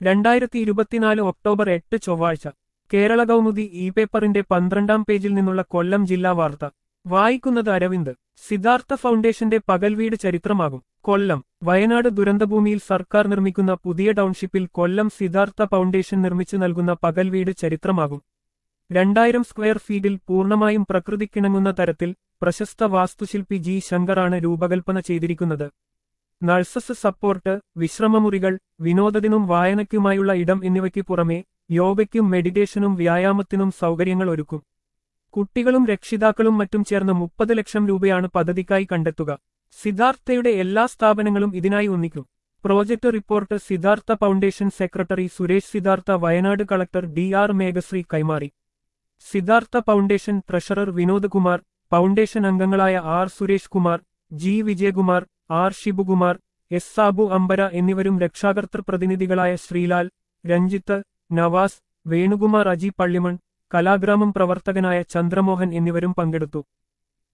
രണ്ടായിരത്തി ഇരുപത്തിനാല് ഒക്ടോബർ എട്ട് ചൊവ്വാഴ്ച കേരള കൗമുദി ഇ പേപ്പറിന്റെ പന്ത്രണ്ടാം പേജിൽ നിന്നുള്ള കൊല്ലം ജില്ലാ വാർത്ത വായിക്കുന്നത് അരവിന്ദ് സിദ്ധാർത്ഥ ഫൗണ്ടേഷന്റെ പകൽവീട് ചരിത്രമാകും കൊല്ലം വയനാട് ദുരന്തഭൂമിയിൽ സർക്കാർ നിർമ്മിക്കുന്ന പുതിയ ടൗൺഷിപ്പിൽ കൊല്ലം സിദ്ധാർത്ഥ ഫൗണ്ടേഷൻ നിർമ്മിച്ചു നൽകുന്ന പകൽവീട് ചരിത്രമാകും രണ്ടായിരം സ്ക്വയർ ഫീറ്റിൽ പൂർണ്ണമായും പ്രകൃതിക്കിണങ്ങുന്ന തരത്തിൽ പ്രശസ്ത വാസ്തുശില്പി ജി ശങ്കറാണ് രൂപകൽപ്പന ചെയ്തിരിക്കുന്നത് നഴ്സസ് സപ്പോർട്ട് വിശ്രമമുറികൾ വിനോദത്തിനും വായനയ്ക്കുമായുള്ള ഇടം എന്നിവയ്ക്ക് പുറമെ യോഗയ്ക്കും മെഡിറ്റേഷനും വ്യായാമത്തിനും സൗകര്യങ്ങൾ ഒരുക്കും കുട്ടികളും രക്ഷിതാക്കളും മറ്റും ചേർന്ന് മുപ്പത് ലക്ഷം രൂപയാണ് പദ്ധതിക്കായി കണ്ടെത്തുക സിദ്ധാർത്ഥയുടെ എല്ലാ സ്ഥാപനങ്ങളും ഇതിനായി ഒന്നിക്കും project report Siddhartha foundation secretary Suresh Siddhartha Wayanad collector D R Meghashree കൈമാറി Siddhartha foundation treasurer Vinod Kumar foundation അംഗങ്ങളായ R Suresh Kumar G Vijayakumar R Shibukumar S Sabu Ambara എന്നിവരും രക്ഷാകർത്തൃ പ്രതിനിധികളായ ശ്രീലാൽ രഞ്ജിത്ത് നവാസ് വേണുകുമാർ അജി പള്ളിമൺ കലാഗ്രാമം പ്രവർത്തകനായ ചന്ദ്രമോഹൻ എന്നിവരും പങ്കെടുത്തു